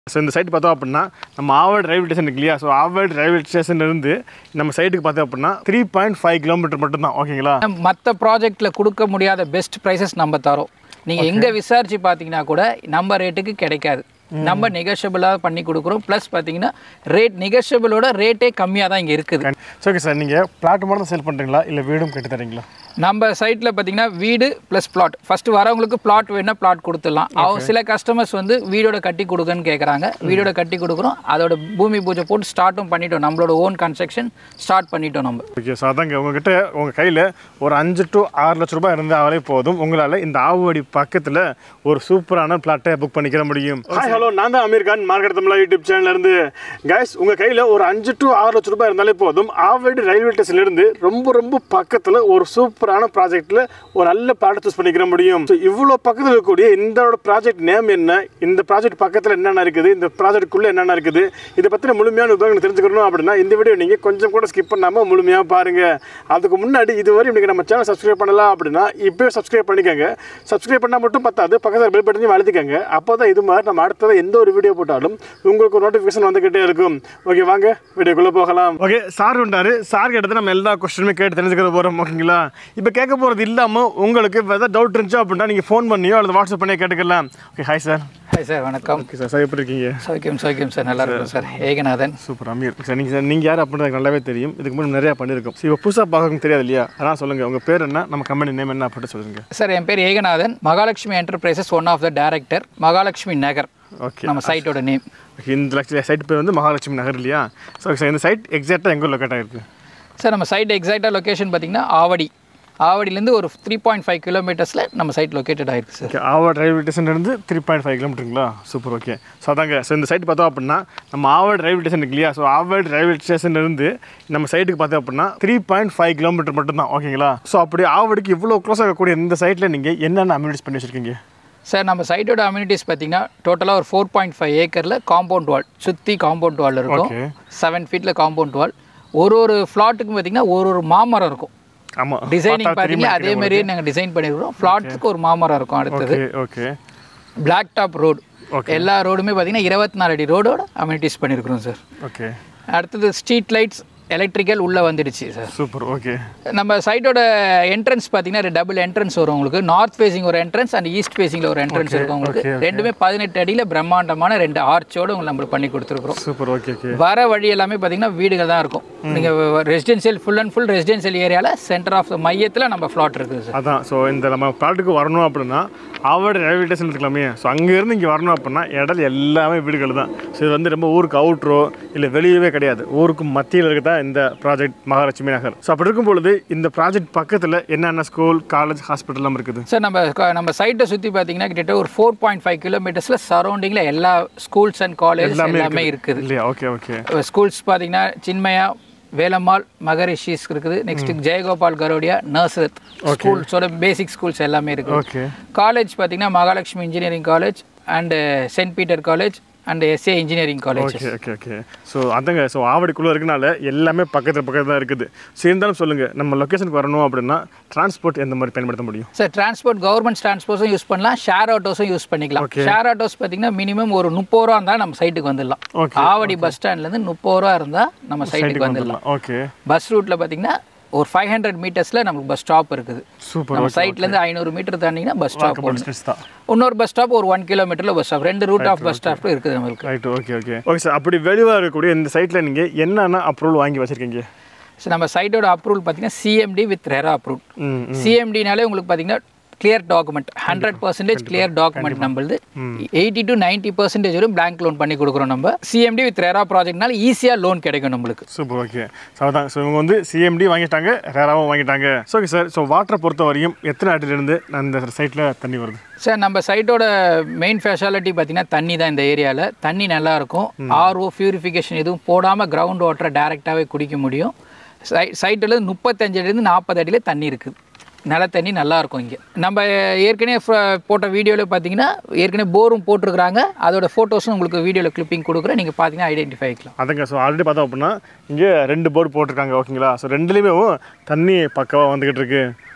So இந்த site பார்த்தோம் அப்படின்னா நம்ம ஆவர்ட் ரயில்வே ஸ்டேஷன் இருக்கு இல்லையா ஸோ ஆவர்ட் ரயில்வே ஸ்டேஷன்லேருந்து நம்ம சைட்டுக்கு பார்த்தோம் அப்படின்னா த்ரீ பாயிண்ட் ஃபைவ் கிலோமீட்டர் மட்டும்தான் ஓகேங்களா மற்ற ப்ராஜெக்ட்டில் கொடுக்க முடியாத பெஸ்ட் ப்ரைஸஸ் நம்ம தரோம் நீங்கள் எங்கே விசாரிச்சு பார்த்தீங்கன்னா கூட நம்ம ரேட்டுக்கு கிடைக்காது நம்ம நெகோஷியபிளாக பண்ணி கொடுக்குறோம் ப்ளஸ் பார்த்தீங்கன்னா ரேட் நெகோஷியபிளோட ரேட்டே கம்மியாக தான் இங்கே இருக்குது ஸோ ஓகே சார் நீங்கள் பிளாட் மட்டும் தான் சேல் பண்ணுறீங்களா இல்லை வீடும் கட்டி தரீங்களா நம்ம சைட்டில் பார்த்தீங்கன்னா வீடு ப்ளஸ் பிளாட் ஃபஸ்ட்டு வரவங்களுக்கு பிளாட் வேணும்னா பிளாட் கொடுத்துடலாம் அவங்க சில கஸ்டமர்ஸ் வந்து வீடோட கட்டி கொடுங்கன்னு கேட்குறாங்க வீடோட கட்டி கொடுக்குறோம் அதோட பூமி பூஜை போட்டு ஸ்டார்ட்டும் பண்ணிட்டோம் நம்மளோட ஓன் கன்ஸ்ட்ரக்ஷன் ஸ்டார்ட் பண்ணிட்டோம் நம்ம ஓகே ஸோ அதாங்க உங்ககிட்ட உங்கள் கையில் ஒரு அஞ்சு டு ஆறு லட்ச ரூபாய் இருந்தாலே போதும் உங்களால் இந்த ஆவுவடி பக்கத்தில் ஒரு சூப்பரான பிளாட்டை புக் பண்ணிக்கிற முடியும் ஹாய் ஹலோ நான் தான் அமீர் கான் மார்க்கெட் தமிழா யூடியூப் சேனல்ல இருந்து கைஸ் உங்கள் கையில் ஒரு அஞ்சு டு ஆறு லட்ச ரூபாய் இருந்தாலே போதும் ஆவடி ரயில்வே ஸ்டேஷன்லேருந்து ரொம்ப ரொம்ப பக்கத்தில் ஒரு சூப்பரான ப்ராஜெக்ட்டில் ஒரு நல்ல ப்ராடக்ட் சூஸ் பண்ணிக்கிற முடியும் ஸோ இவ்வளோ பக்கத்தில் இருக்கக்கூடிய இந்த ப்ராஜெக்ட் நேம் என்ன இந்த ப்ராஜெக்ட் பக்கத்தில் என்னென்ன இருக்குது இந்த ப்ராஜெக்ட்குள்ளே என்னென்ன இருக்குது இதை பற்றின முழுமையான விவரங்கள் தெரிஞ்சுக்கணும் அப்படின்னா இந்த வீடியோ நீங்கள் கொஞ்சம் கூட ஸ்கிப் பண்ணாமல் முழுமையாக பாருங்கள் அதுக்கு முன்னாடி இதுவரை இன்னைக்கு நம்ம சேனல் சப்ஸ்கிரைப் பண்ணலாம் அப்படின்னா இப்போயே சப்ஸ்கிரைப் பண்ணிக்கோங்க சப்ஸ்கிரைப் பண்ணால் மட்டும் பத்தாது பக்கத்தில் பெல் பட்டனையும் அழுத்திக்கோங்க அப்போ தான் இது மாதிரி நம்ம அடுத்தது எந்த ஒரு வீடியோ போட்டாலும் உங்களுக்கு ஒரு நோட்டிஃபிகேஷன் வந்துக்கிட்டே இருக்கும் ஓகே வாங்க வீடியோக்குள்ளே போகலாம் ஓகே சார் உண்டாரு சார் கிட்ட நம்ம எல்லா கொஸ்டினுமே கேட்டு தெரிஞ்சுக்கிற போகிறோம் ஓகேங்களா இப்போ கேட்க போகிறது இல்லாமல் உங்களுக்கு எதாவது டவுட் இருந்துச்சு அப்படின்னா நீங்கள் ஃபோன் பண்ணியோ அல்லது வாட்ஸ்அப் பண்ணியோ கேட்டுக்கலாம் okay hi sir hi sir வணக்கம் ஓகே சார் சார் எப்படி இருக்கீங்க சௌக்கியம் சௌக்கியம் சார் நல்லா இருக்கும் sir Eganathan super Aamir sir நீங்கள் சார் நீங்கள் யார் அப்படின்னு எனக்கு நல்லாவே தெரியும் இதுக்கு முன்னாடி நிறையா பண்ணியிருக்கோம் சரி இப்போ புதுசாக பார்க்கறதுக்கு தெரியாது இல்லையா அதான் சொல்லுங்கள் உங்கள் பேர் என்ன நம்ம கம்பெனி நேம் என்ன அப்படின்னு சொல்லுங்கள் சார் என் பேர் Eganathan Mahalakshmi enterprises one of the director Mahalakshmi Nagar okay நம்ம சைட்டோட நேம் ஓகே இந்த லட்ச சைட் பேர் வந்து மகாலட்சுமி நகர் இல்லையா ஸோ சார் இந்த சைட் எக்ஸாக்டாக எங்கே லொக்கேட் ஆகிருக்கு சார் நம்ம சைட் எக்ஸாக்டாக லொக்கேஷன் பார்த்தீங்கன்னா ஆவடி ஆவடியிலேருந்து ஒரு த்ரீ பாயிண்ட் ஃபைவ் கிலோமீட்டர்ஸில் நம்ம சைட் லொக்கேட்டட் ஆயிருக்கு சார் ஓகே ஆவர்ட் ரயில்வே ஸ்டேஷன்லேருந்து த்ரீ பாயிண்ட் ஃபைவ் கிலோமீட்டருங்களா சூப்பர் ஓகே ஸோ அதாங்க ஸோ இந்த சைட் பார்த்தோம் அப்படின்னா நம்ம ஆவர்ட் ரயில்வே ஸ்டேஷன் இருக்கு இல்லையா ஸோ ஆவர்ட் ரயில்வே ஸ்டேஷன்லேருந்து நம்ம சைட்டுக்கு பார்த்தோம் அப்படின்னா த்ரீ பாயிண்ட் ஃபைவ் கிலோமீட்டர் மட்டும்தான் ஓகேங்களா ஸோ அப்படி ஆவடிக்கு இவ்வளோ க்ளோஸ் ஆகக்கூடிய இந்த சைட்டில் நீங்கள் என்னென்ன அம்யூனிட்டிஸ் பண்ணி வச்சுருக்கீங்க சார் நம்ம சைட்டோட அம்யூனிட்டிஸ் பார்த்தீங்கன்னா டோட்டலாக ஒரு ஃபோர் பாயிண்ட் ஃபைவ் ஏக்கரில் காம்பவுண்ட் வால் சுற்றி காம்பவுண்ட் வால் இருக்கும் ஓகே செவன் ஃபீட்டில் காம்பவுண்ட் வால் ஒரு ஒரு ஃப்ளாட்டுக்கும் பார்த்தீங்கன்னா ஒரு ஒரு மாமரம் இருக்கும் ஆமாம் டிசைனிங் பார்த்தீங்கன்னா அதே மாதிரியே நாங்கள் டிசைன் பண்ணியிருக்கிறோம் ஃப்ளாட்டுக்கு ஒரு மாமரம் இருக்கும் அடுத்தது okay okay block top road எல்லா ரோடுமே பார்த்தீங்கன்னா இருபத்தி நாலு அடி ரோடோட அம்யூனிட்டிஸ் பண்ணியிருக்கிறோம் சார் ஓகே அடுத்தது ஸ்ட்ரீட் லைட்ஸ் எலக்ட்ரிக்கல் உள்ளே வந்துடுச்சு சார் சூப்பர் ஓகே நம்ம சைட்டோட என்ட்ரன்ஸ் பார்த்தீங்கன்னா டபுள் என்ட்ரன்ஸ் வரும் உங்களுக்கு நார்த் ஃபேசிங் ஒரு என்ட்ரன்ஸ் அண்ட் ஈஸ்ட் ஃபேசிங்கில் ஒரு என்ட்ரன்ஸ் இருக்கும் உங்களுக்கு ரெண்டுமே பதினெட்டு அடியில் பிரம்மாண்டமான ரெண்டு ஆர்ச்சோட உங்களுக்கு நம்ம பண்ணி கொடுத்துருக்குறோம் சூப்பர் ஓகே ஓகே வர வழி எல்லாமே பார்த்தீங்கன்னா வீடுகள் தான் இருக்கும் நீங்கள் residential full and full residential ஏரியாவில் சென்டர் ஆஃப் த மையத்தில் நம்ம ஃப்ளாட் இருக்குது சார் அதான் ஸோ இந்த நம்ம ப்ளாட்டுக்கு வரணும் அப்படின்னா ஆவர்டு ரயில்வே ஸ்டேஷன் இருக்கலாமே ஸோ அங்கேருந்து இங்கே வரணும் அப்படின்னா இடம் எல்லாமே வீடுகள் தான் ஸோ இது வந்து ரொம்ப ஊருக்கு அவுட்ரோ இல்லை வெளியவே கிடையாது ஊருக்கு மத்தியில் இருக்க தான் இந்த ப்ராஜெக்ட் மகாலட்சுமி நகர் ஸோ அப்படி இருக்கும் பொழுது இந்த ப்ராஜெக்ட் பக்கத்தில் என்னென்ன ஸ்கூல் காலேஜ் ஹாஸ்பிட்டல்லாம் இருக்குது சார் நம்ம க- நம்ம சைட்டை சுற்றி பார்த்தீங்கன்னா கிட்டத்தட்ட ஒரு ஃபோர் பாயிண்ட் ஃபைவ் கிலோமீட்டர்ஸில் சரௌண்டிங்கில் எல்லா ஸ்கூல்ஸ் அண்ட் காலேஜ் எல்லாமே இருக்குது இல்லையா ஓகே ஓகே ஸ்கூல்ஸ் பார்த்தீங்கன்னா சின்மயா வேலம்மாள் மகரிஷிஸ் இருக்குது நெக்ஸ்ட் ஜெயகோபால் கரோடியா நர்சரத் ஸ்கூல்ஸோட பேசிக் ஸ்கூல்ஸ் எல்லாமே இருக்குது ஓகே காலேஜ் பார்த்தீங்கன்னா Mahalakshmi engineering college and saint Peter college and SA engineering college okay okay okay so அதாங்க ஸோ ஆவடிக்குள்ளே இருக்கனால எல்லாமே பக்கத்தில் பக்கத்தில் தான் இருக்குது ஸோ இருந்தாலும் சொல்லுங்கள் நம்ம லொக்கேஷனுக்கு வரணும் அப்படின்னா டிரான்ஸ்போர்ட் எந்த மாதிரி பயன்படுத்த முடியும் சார் டிரான்ஸ்போர்ட் கவர்மெண்ட் டிரான்ஸ்போர்ட்ஸும் யூஸ் பண்ணலாம் ஷேர் ஆட்டோஸும் யூஸ் பண்ணிக்கலாம் ஷேர் ஆட்டோஸ் பார்த்தீங்கன்னா மினிமம் ஒரு முப்பது ரூபா இருந்தால் நம்ம சைட்டுக்கு வந்துடலாம் Okay, ஆவடி பஸ் ஸ்டாண்ட்லேருந்து முப்பது ரூபா இருந்தால் நம்ம சைட்டுக்கு வந்துடலாம் ஓகே பஸ் ரூட்டில் பார்த்தீங்கன்னா ஒரு ஃபைவ் ஹண்ட்ரட் மீட்டர்ஸில் நமக்கு பஸ் ஸ்டாப் இருக்குது சூப்பர் நம்ம சைட்லேருந்து ஐநூறு மீட்டர் தாண்டிங்கன்னா பஸ் ஸ்டாப் ஒன்று டிஸ்டன்ஸ் தான் இன்னொரு பஸ் ஸ்டாப் ஒரு ஒன் கிலோமீட்டரில் பஸ் ஸ்டாப் ரெண்டு ரூட் ஆஃப் பஸ் ஸ்டாப் இருக்குது நம்மளுக்கு right okay okay okay sir அப்படி வெளியே இருக்கக்கூடிய இந்த சைட்டில் நீங்கள் என்னென்ன அப்ரூவல் வாங்கி வச்சிருக்கீங்க ஸோ நம்ம சைட்டோட அப்ரூவல் பார்த்தீங்கன்னா சிஎம்டி வித் ரெரா அப்ரூவ் ம் சிஎம்டினாலே உங்களுக்கு பார்த்தீங்கன்னா clear document hundred percentage clear document நம்மளுது எயிட்டி டு நைன்ட்டி பர்சன்டேஜ் வரும் பேங்க் லோன் பண்ணி கொடுக்குறோம் நம்ம சிஎம்டி வித் ரெரா ப்ராஜெக்ட்னால ஈஸியாக லோன் கிடைக்கும் நம்மளுக்கு சூப்பர் ஓகே ஸோ அதான் ஸோ இவங்க வந்து சிஎம்டி வாங்கிட்டாங்க ரேராவும் வாங்கிட்டாங்க ஸோ ஓகே சார் ஸோ வாட்டரை பொறுத்த வரையும் எத்தனை அடியிலேருந்து அந்த சைட்டில் தண்ணி வருது சார் நம்ம சைட்டோட மெயின் ஸ்பெஷாலிட்டி பார்த்தீங்கன்னா தண்ணி தான் இந்த ஏரியாவில் தண்ணி நல்லா இருக்கும் ஆர்ஓ பியூரிஃபிகேஷன் எதுவும் போடாமல் கிரவுண்ட் வாட்டரை டேரெக்டாகவே குடிக்க முடியும் சை சைட்டில் முப்பத்தஞ்சுலேருந்து நாற்பது அடியில் தண்ணி இருக்குது நில தண்ணி நல்லா இருக்கும் இங்கே நம்ம ஏற்கனவே ஃப- போட்ட வீடியோவில் பார்த்தீங்கன்னா ஏற்கனவே போரும் போட்டிருக்கிறாங்க அதோட ஃபோட்டோஸும் உங்களுக்கு வீடியோவில் கிளிப்பிங் கொடுக்குறேன் நீங்கள் பார்த்தீங்கன்னா ஐடென்டிஃபை ஆகிக்கலாம் அதுங்க ஸோ ஆல்ரெடி பார்த்தோம் அப்படின்னா இங்கே ரெண்டு போர்டு போட்டிருக்காங்க ஓகேங்களா ஸோ ரெண்டுலேயுமே தண்ணி பக்கவாக வந்துக்கிட்டு இருக்கு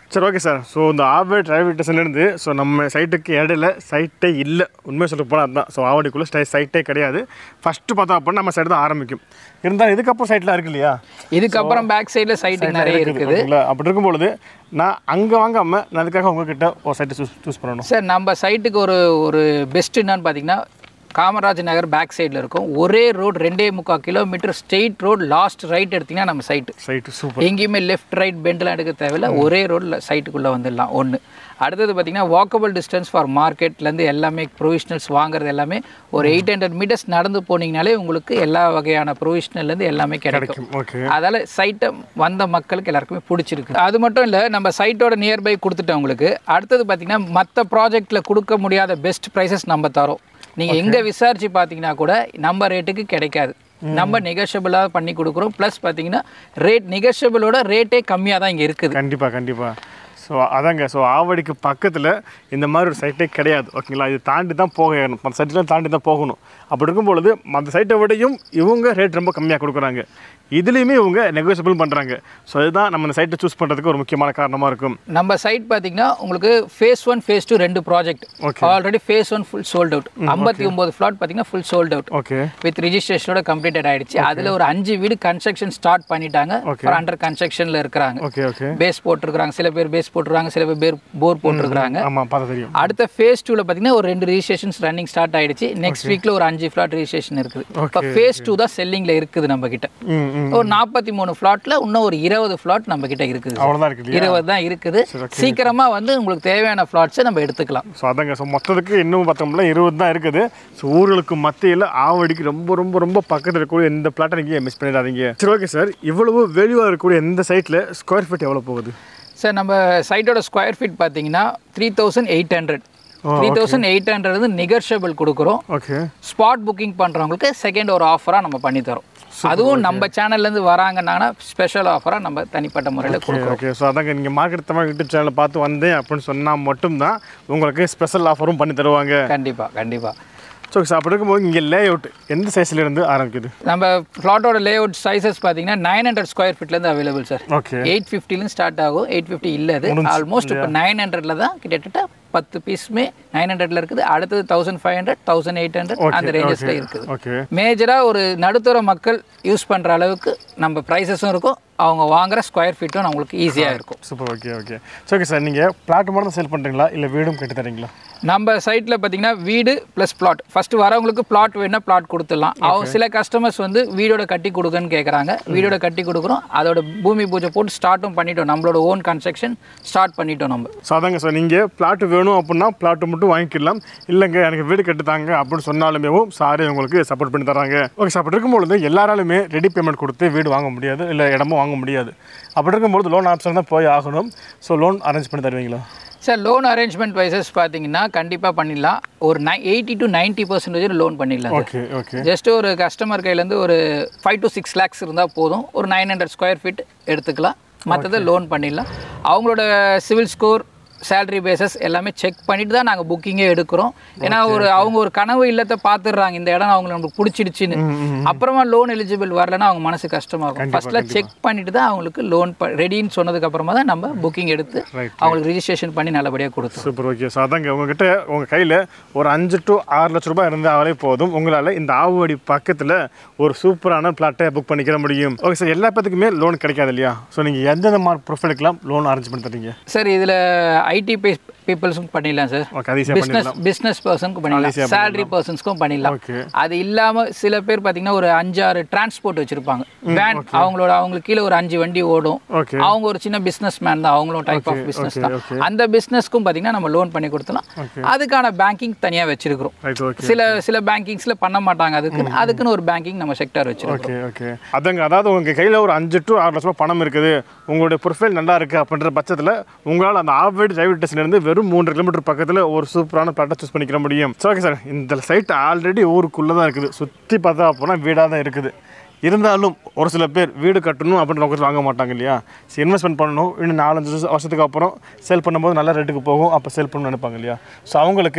சரி ஓகே சார் ஸோ இந்த ஆவே டிரைவர் ஸ்டேஷன்லேருந்து ஸோ நம்ம சைட்டுக்கு இடையில சைட்டே இல்லை உண்மையை சொல்ல போனால் அதுதான் ஸோ ஆவடிக்குள்ளே ஸ்டை சைட்டே கிடையாது ஃபஸ்ட்டு பார்த்தா அப்படின்னா நம்ம சைடு தான் ஆரம்பிக்கும் இருந்தாலும் இதுக்கப்புறம் சைட்லாம் இருக்கு இல்லையா இதுக்கப்புறம் பேக் சைடில் சைட்டுக்கு நிறைய இருக்குது ஓகேங்களா அப்படி இருக்கும்பொழுது நான் அங்கே வாங்காமல் நான் அதுக்காக உங்ககிட்ட ஒரு சைட்டை சூஸ் சூஸ் பண்ணணும் சார் நம்ம சைட்டுக்கு ஒரு ஒரு பெஸ்ட் என்னன்னு பார்த்தீங்கன்னா காமராஜ் நகர் பேக் சைடில் இருக்கும் ஒரே ரோடு ரெண்டே முக்கால் kilometre straight road last right எடுத்தீங்கன்னா நம்ம சைட்டு சைட்டு சூப்பர் எங்கேயுமே லெஃப்ட் ரைட் பெண்ட்லாம் எடுக்க தேவையில்ல ஒரே ரோடில் சைட்டுக்குள்ளே வந்துடலாம் ஒன்று அடுத்தது பார்த்தீங்கன்னா வாக்கபிள் டிஸ்டன்ஸ் ஃபார் மார்க்கெட்லேருந்து எல்லாமே ப்ரொவிஷனல்ஸ் வாங்குறது எல்லாமே ஒரு எயிட் ஹண்ட்ரட் மீட்டர்ஸ் நடந்து போனீங்கனாலே உங்களுக்கு எல்லா வகையான ப்ரொவிஷனல்லேருந்து எல்லாமே கிடைக்கும் ஓகே அதால் சைட்டை வந்த மக்களுக்கு எல்லாருக்குமே பிடிச்சிருக்கு அது மட்டும் இல்லை நம்ம சைட்டோட நியர்பை கொடுத்துட்டோம் உங்களுக்கு அடுத்தது பார்த்தீங்கன்னா மற்ற ப்ராஜெக்ட்டில் கொடுக்க முடியாத பெஸ்ட் ப்ரைஸஸ் நம்ம தரோம் நீங்கள் எங்கே விசாரித்து பார்த்தீங்கன்னா கூட நம்ம ரேட்டுக்கு கிடைக்காது நம்ம நெகோஷியபிளாக பண்ணி கொடுக்குறோம் ப்ளஸ் பார்த்தீங்கன்னா ரேட் நெகோஷியபிளோட ரேட்டே கம்மியாக தான் இங்கே இருக்குது கண்டிப்பாக கண்டிப்பாக ஸோ அதாங்க ஸோ ஆவடிக்கு பக்கத்தில் இந்த மாதிரி ஒரு சைட்டே கிடையாது ஓகேங்களா இது தாண்டி தான் போகணும் மற்ற சைட்லாம் தாண்டி தான் போகணும் அப்படி இருக்கும் பொழுது மற்ற சைட்டை விடையும் இவங்க ரேட் ரொம்ப கம்மியாக கொடுக்குறாங்க இதுலேயுமே இவங்க நெகோசியபிள் பண்ணுறாங்க ஸோ இதுதான் நம்ம இந்த சைட்டை சூஸ் பண்ணுறதுக்கு ஒரு முக்கியமான காரணமாக இருக்கும் நம்ம சைட் பார்த்தீங்கன்னா உங்களுக்கு ஃபேஸ் ஒன் ஃபேஸ் டூ ரெண்டு project already phase one full sold out ஐம்பத்தி ஒம்பது ஃப்ளாட் பார்த்தீங்கன்னா full sold out okay with ரிஜிஸ்ட்ரேஷனோட கம்ப்ளீட்டட் ஆயிடுச்சு அதில் ஒரு அஞ்சு வீடு கன்ஸ்ட்ரக்ஷன் ஸ்டார்ட் பண்ணிட்டாங்க ஃபார் அண்டர் கன்ஸ்ட்ரக்ஷனில் இருக்கிறாங்க ஓகே ஓகே பேஸ் போட்டிருக்காங்க சில பேர் பேஸ் போட்டிருக்காங்க சில பேர் பேர் போர் போட்டிருக்காங்க ஆமாம் பார்த்தா தெரியும் அடுத்த ஃபேஸ் டூவில் பார்த்தீங்கன்னா ஒரு ரெண்டு ரிஜிஸ்ட்ரேஷன்ஸ் ரன்னிங் ஸ்டார்ட் ஆயிடுச்சு நெக்ஸ்ட் வீக்கில் ஒரு அஞ்சு ஃப்ளாட் ரிஜிஸ்ட்ரேஷன் இருக்குது இப்போ ஃபேஸ் டூ தான் செல்லிங்கில் இருக்குது நம்ம கிட்ட ம் ம் ஒரு நாற்பத்தி மூணு ஃப்ளாட்டில் இன்னும் ஒரு இருபது ஃப்ளாட் நம்ம கிட்ட இருக்குது அவ்வளோதான் இருக்குது இல்லையா இருபது தான் இருக்குது சீக்கிரமாக வந்து உங்களுக்கு தேவையான ஃப்ளாட்ஸை நம்ம எடுத்துக்கலாம் ஸோ அதாங்க ஸோ மொத்தத்துக்கு இன்னும் பார்த்தோம்னா இருபது தான் இருக்குது ஸோ ஊர்களுக்கு மத்தியில் ஆவடிக்கு ரொம்ப ரொம்ப ரொம்ப பக்கத்தில் இருக்கக்கூடிய எந்த பிளாட்டை நீங்கள் மிஸ் பண்ணிடாதீங்க சரி ஓகே சார் இவ்வளவு வேல்யூவாக இருக்கக்கூடிய எந்த சைட்டில் ஸ்கொயர் ஃபீட் எவ்வளோ போகுது சார் நம்ம சைட்டோட ஸ்கொயர் ஃபீட் பார்த்தீங்கன்னா three thousand eight hundred three thousand eight hundred வந்து நெகர்ஷியபிள் கொடுக்குறோம் ஓகே ஸ்பாட் புக்கிங் பண்ணுறவங்களுக்கு செகண்ட் ஒரு ஆஃபராக நம்ம பண்ணி தரோம் அதுவும் நம்ம சேனல்லேருந்து வராங்கன்னா ஸ்பெஷல் ஆஃபராக நம்ம தனிப்பட்ட முறையில் கொடுக்குறோம் ஓகே ஸோ அதாங்க நீங்கள் மார்க்கெட் தமிழ் யூடியூப் சேனலை பார்த்து வந்தேன் அப்படின்னு சொன்னால் மட்டும்தான் உங்களுக்கு ஸ்பெஷல் ஆஃபரும் பண்ணி தருவாங்க கண்டிப்பாக கண்டிப்பாக ஸோ ஸோ அப்படி இருக்கும்போது இங்கே லே அவுட் எந்த சைஸ்ல இருந்து ஆரம்பிக்குது நம்ம பிளாட்டோட லே அவுட் சைஸஸ் பார்த்தீங்கன்னா நைன் ஹண்ட்ரட் ஸ்கொயர் ஃபீட்லேருந்து அவைலபிள் சார் ஓகே எயிட் ஃபிஃப்டிலேருந்து ஸ்டார்ட் ஆகும் எயிட் ஃபிஃப்டி இல்லை அது ஆல்மோஸ்ட் இப்போ நைன் ஹண்ட்ரட்ல தான் கிட்டத்தட்ட பத்து பீஸுமே நைன் ஹண்ட்ரட்ல இருக்குது அடுத்தது thousand five hundred thousand eight hundred அந்த ரேஞ்சஸ்ல இருக்குது ஓகே மேஜராக ஒரு நடுத்தர மக்கள் யூஸ் பண்ணுற அளவுக்கு நம்ம ப்ரைஸஸும் இருக்கும் அவங்க வாங்குற ஸ்கொயர் ஃபீட்டும் நம்மளுக்கு ஈஸியாக இருக்கும் super okay okay so okay sir நீங்கள் பிளாட் மட்டும் தான் சேல் பண்ணுறீங்களா இல்லை வீடும் கட்டி தரீங்களா நம்ம சைட்டில் பார்த்தீங்கன்னா வீடு ப்ளஸ் பிளாட் ஃபஸ்ட்டு வரவங்களுக்கு பிளாட் வேணால் பிளாட் கொடுத்துடலாம் அவங்க சில கஸ்டமர்ஸ் வந்து வீடோட கட்டி கொடுங்கன்னு கேட்குறாங்க வீடோட கட்டி கொடுக்குறோம் அதோட பூமி பூஜை போட்டு ஸ்டார்ட்டும் பண்ணிட்டோம் நம்மளோட ஓன் கன்ஸ்ட்ரக்ஷன் ஸ்டார்ட் பண்ணிட்டோம் நம்ம ஸோ அதாங்க சார் நீங்கள் பிளாட் வேணும் அப்படின்னா பிளாட்டு மட்டும் வாங்கிக்கலாம் இல்லைங்க எனக்கு வீடு கட்டுத்தாங்க அப்படின்னு சொன்னாலுமே சாரி உங்களுக்கு சப்போர்ட் பண்ணி தராங்க ஓகே சார் அப்படி இருக்கும்பொழுது எல்லாராலுமே ரெடி பேமெண்ட் கொடுத்து வீடு வாங்க முடியாது இல்லை இடமும் வாங்க முடியாது அப்படி இருக்கும்பொழுது லோன் ஆப்ஷன் தான் போய் ஆகணும் ஸோ லோன் அரேஞ்ச் பண்ணி தருவீங்களா சார் லோன் அரேஞ்ச்மெண்ட் வைசஸ் பார்த்தீங்கன்னா கண்டிப்பாக பண்ணிடலாம் ஒரு நை eighty to ninety percentage loan பண்ணிடலாம் ஓகே ஓகே ஜஸ்ட் ஒரு கஸ்டமர் கையிலேருந்து ஒரு ஃபைவ் டு சிக்ஸ் லேக்ஸ் இருந்தால் போதும் ஒரு நைன் ஹண்ட்ரட் ஸ்கொயர் ஃபீட் எடுத்துக்கலாம் மற்றது லோன் பண்ணிடலாம் அவங்களோட சிவில் ஸ்கோர் சேலரி பேசஸ் எல்லாமே செக் பண்ணிட்டு தான் நாங்கள் புக்கிங்கே எடுக்கிறோம் ஏன்னா ஒரு அவங்க ஒரு கனவு இல்லத்தை பார்த்துடுறாங்க இந்த இடம் அவங்களுக்கு நமக்கு பிடிச்சிடுச்சின்னு அப்புறமா லோன் எலிஜிபிள் வரலன்னா அவங்க மனசு கஷ்டமா இருக்கும் ஃபர்ஸ்ட்ல செக் பண்ணிட்டு தான் அவங்களுக்கு லோன் ரெடின்னு சொன்னதுக்கு அப்புறமா தான் நம்ம புக்கிங் எடுத்து Right, அவங்களுக்கு ரிஜிஸ்ட்ரேஷன் பண்ணி நல்லபடியாக கொடுத்தோம் சூப்பர் ஓகே ஸோ அதாங்க உங்ககிட்ட உங்கள் கையில் ஒரு அஞ்சு டு ஆறு லட்ச ரூபாய் இருந்தாலே போதும் உங்களால் இந்த ஆவுவடி பக்கத்தில் ஒரு சூப்பரான பிளாட்டை புக் பண்ணிக்கிற முடியும் ஓகே சார் எல்லா பேத்துக்குமே லோன் கிடைக்காது இல்லையா ஸோ நீங்கள் எந்தெந்த மாதிரி ப்ரொஃபைலுக்கெல்லாம் லோன் அரேஞ்ச் பண்ணி தரீங்க சார் இதில் ஐடி பீப்புள்ஸுக்கும் பண்ணிடலாம் சார் ஓகே அது ஈஸியாக பிஸ்னஸ் பிஸ்னஸ் பர்சனுக்கும் பண்ணிடலாம் சேலரி பர்சன்ஸ்க்கும் பண்ணிடலாம் ஓகே அது இல்லாம சில பேர் பாத்தீங்கன்னா ஒரு அஞ்சாறு டிரான்ஸ்போர்ட் வச்சிருப்பாங்க வேன் அவங்களோட அவங்களுக்கு கீழே ஒரு அஞ்சு வண்டி ஓடும் ஓகே அவங்க ஒரு சின்ன பிசினஸ் மேன் தான் அவங்களும் டைப் ஆஃப் பிசினஸ் தான் okay. அந்த பிசினஸ்க்கும் பாத்தீங்கன்னா நம்ம லோன் பண்ணி கொடுத்தலாம் அதுக்கான பேங்கிங் தனியா வச்சிருக்கிறோம் ரைட் ஓகே சில சில பேங்கிங்ஸ்ல பண்ண மாட்டாங்க அதுக்கு அதுக்குன்னு ஒரு பேங்கிங் நம்ம செக்டர் வச்சிருக்கோம் ஓகே ஓகே அதாங்க அதாவது உங்கள் கையில் ஒரு அஞ்சு டு ஆறு லட்ச ரூபாய் பணம் இருக்குது உங்களுடைய ப்ரொஃபைல் நல்லா இருக்குது அப்படின்ற பட்சத்தில் உங்களால் அந்த ஆவேடு டிரைவர் ஸ்டேஷன்லேருந்து வெறும் மூன்று கிலோமீட்டர் பக்கத்தில் ஒரு சூப்பரான பிளாட்டை சூஸ் பண்ணிக்கிற முடியும் ஸோ ஓகே சார் இந்த சைட் ஆல்ரெடி ஊருக்குள்ளே தான் இருக்குது சுற்றி பார்த்தா போனால் வீடாக தான் இருக்குது இருந்தாலும் ஒரு சில பேர் வீடு கட்டணும் அப்படின்ற நோக்கத்தில் வாங்க மாட்டாங்க இல்லையா ஸோ இன்வெஸ்ட்மெண்ட் பண்ணணும் இன்னும் நாலஞ்சு வருஷ- வருஷத்துக்கு அப்புறம் சேல் பண்ணும்போது நல்ல ரேட்டுக்கு போகும் அப்போ சேல் பண்ணணும்னு நினைப்பாங்க இல்லையா ஸோ அவங்களுக்கு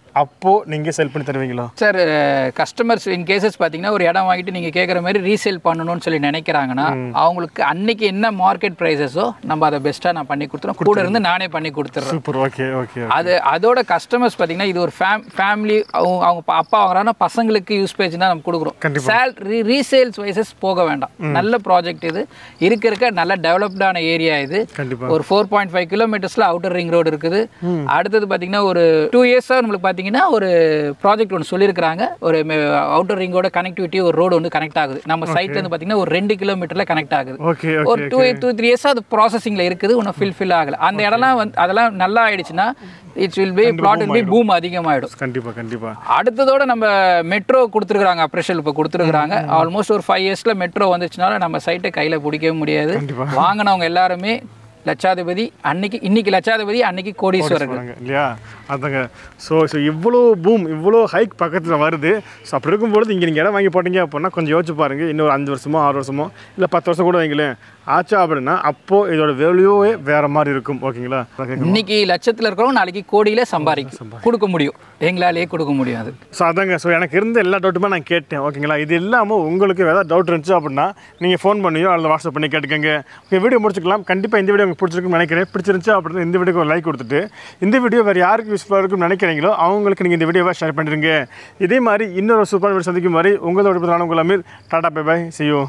அப்போ நீங்கள் செல் பண்ணி தருவீங்களா சார் கஸ்டமர்ஸ் இன் கேசஸ் பார்த்தீங்கன்னா ஒரு இடம் வாங்கிட்டு நீங்கள் கேட்குற மாதிரி ரீசேல் பண்ணணும்னு சொல்லி நினைக்கிறாங்கன்னா அவங்களுக்கு அன்னைக்கு என்ன மார்க்கெட் ப்ரைஸஸோ நம்ம அதை பெஸ்ட்டாக நான் பண்ணி கொடுத்துறோம் கூட இருந்து நானே பண்ணி கொடுத்துட்றேன் சூப்பர் ஓகே ஓகே அது அதோட கஸ்டமர்ஸ் பார்த்தீங்கன்னா இது ஒரு ஃபேம் ஃபேமிலி அவங்க அவங்க பா- அப்பா வாங்குறாங்கன்னா பசங்களுக்கு யூஸ் பேஜ் தான் நம்ம கொடுக்குறோம் கண்டிப்பா. சேல் ரீசேல்ஸ் வைசஸ் போக வேண்டாம் நல்ல ப்ராஜெக்ட் இது இருக்க இருக்க நல்ல டெவலப்டான ஏரியா இது கண்டிப்பாக ஒரு ஃபோர் பாயிண்ட் ஃபைவ் கிலோமீட்டர்ஸில் அவுட்டர் ரிங் ரோடு இருக்குது அடுத்தது பார்த்தீங்கன்னா ஒரு டூ இயர்ஸாக நம்மளுக்கு பார்த்தீங்கன்னா ஒரு ப்ராஜெக்ட் ஒன்று சொல்லியிருக்கிறாங்க ஒரு அவுட்டர் ரிங்கோட கனெக்டிவிட்டி ஒரு ரோடு வந்து கனெக்ட் ஆகுது நம்ம சைட்லேருந்து பார்த்தீங்கன்னா ஒரு ரெண்டு கிலோமீட்டரில் கனெக்ட் ஆகுது ஓகே ஒரு டூ டூ த்ரீ இயர்ஸ் அது ப்ராசஸிங்கில் இருக்குது இன்னும் ஃபில்ஃபில் ஆகல அந்த இடம்லாம் வந்து அதெல்லாம் நல்லா ஆயிடுச்சுன்னா it's will be plot will be boom அதிகமாகிடும் கண்டிப்பாக கண்டிப்பாக அடுத்ததோட நம்ம மெட்ரோ கொடுத்துருக்குறாங்க அப்ரேஷல் இப்போ கொடுத்துருக்குறாங்க ஆல்மோஸ்ட் ஒரு ஃபைவ் இயர்ஸில் மெட்ரோ வந்துச்சுனால நம்ம சைட்டை கையில் பிடிக்கவே முடியாது கண்டிப்பா. வாங்கினவங்க எல்லாருமே லட்சாதிபதி அன்னைக்கு இன்னைக்கு லட்சாதிபதி அன்னைக்கு கோடீஸ்வரர் போகிறாங்க இல்லையா அதாங்க ஸோ ஸோ இவ்வளோ பூம் இவ்வளோ ஹைக் பக்கத்தில் வருது ஸோ அப்படி இருக்கும்பொழுது இங்கே நீங்கள் இடம் வாங்கி போட்டீங்க அப்படின்னா கொஞ்சம் யோசிச்சு பாருங்க இன்னொரு அஞ்சு வருஷமோ ஆறு வருஷமோ இல்லை பத்து வருஷம் கூட வைங்களேன் ஆச்சா அப்படின்னா அப்போது இதோட வேல்யூவே வேறு மாதிரி இருக்கும் ஓகேங்களா இன்னைக்கு லட்சத்தில் இருக்கிறவங்க நாளைக்கு கோடியில சம்பாதிக்கும் கொடுக்க முடியும் எங்களாலேயே கொடுக்க முடியும் அது ஸோ அதாங்க ஸோ எனக்கு இருந்த எல்லா டவுட்டுமே நான் கேட்டேன் ஓகேங்களா இது இல்லாமல் உங்களுக்கு ஏதாவது டவுட் இருந்துச்சு அப்படின்னா நீங்கள் ஃபோன் பண்ணியோ அல்லது வாட்ஸ்அப் பண்ணி கேட்டுக்கங்க ஓகே வீடியோ முடிச்சுக்கலாம் கண்டிப்பாக இந்த வீடியோ உங்களுக்கு பிடிச்சிருக்குன்னு நினைக்கிறேன் பிடிச்சிருந்துச்சு அப்படின்னா இந்த வீடியோக்கு ஒரு லைக் கொடுத்துட்டு இந்த வீடியோ வேறு யாருக்கு யூஸ்ஃபுல்லாக இருக்கும்னு நினைக்கிறீங்களோ அவங்களுக்கு நீங்கள் இந்த வீடியோவை ஷேர் பண்ணிடுங்க இதே மாதிரி இன்னொரு சூப்பர் வீடியோ சந்திக்கும் மாதிரி உங்களோட நான் உங்கள் Aamir tata bye bye see you